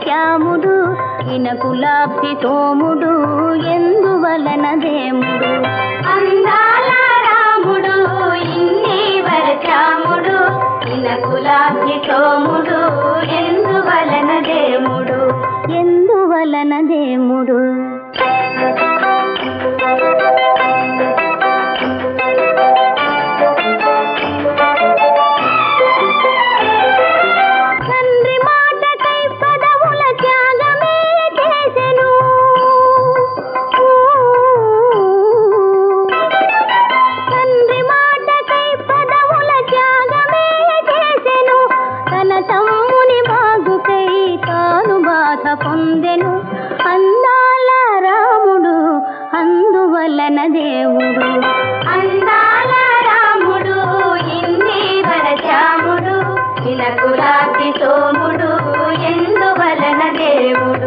శ్యాముడు ఇనకులాబ్ది సోముడు ఎందువలన దేముడు అందాల రాముడు ఇన్ని వరచాముడు ఇనకులాభి సోముడు ఎందువలన దేముడు ఎందువలన దేముడు తండ్రి మాటకై పదవుల త్యాగమే చేసెను తండ్రి మాటకై పదవుల త్యాగమే చేసెను తన తమ్ముని బాగుకై తాను బాధ పొందెను అందాల రాముడు అందువలన దేవుడు అందాల రాముడు ఇన్ని వరచాముడు ఇనకులాభి సోముడు ఎందువలన దేవుడు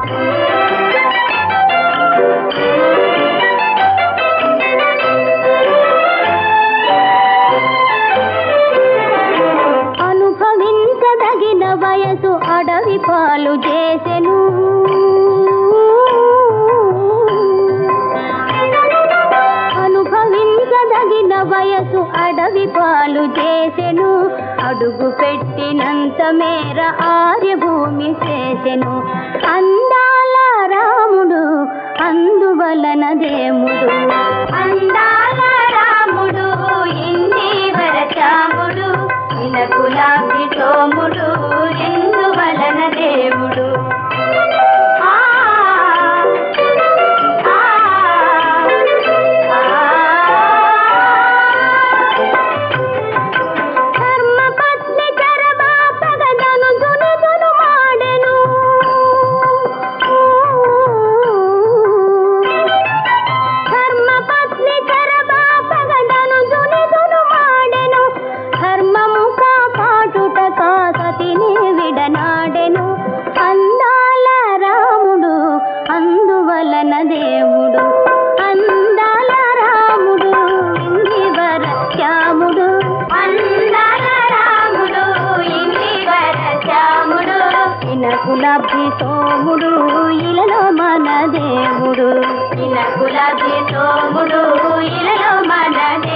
అనుభవించదగిన వయసు అడవి పాలు చేసెను అనుభవించదగిన వయసు అడవి పాలు చేసెను అడుగు పెట్టినంత మేర ఆర్యభూమి చేసెను అందాల రాముడు అందువలన దేముడు అందాల రాముడు ఇన్ని వరచాముడు ఇనకులాభి సోముడు ఎందువలన దేవుడు ఆ, ఆ, ఆ. ధర్మపత్ని చరబాపగదను దునుదును మాడెను ధర్మపత్ని చరబాపగదను దునుదును మాడెను ధర్మము కాపాటుట కాసతిని విడనాడెను అందాల రాముడు అందువలన దేవుడు అందాల రాముడు ఇందివర శ్యాముడు అందాల రాముడు ఇన్ని వరచాముడు ఇనకులభి సోముడు ఇలలో మన దేవుడు ఇనకులాభి సోముడు ఇలలో మన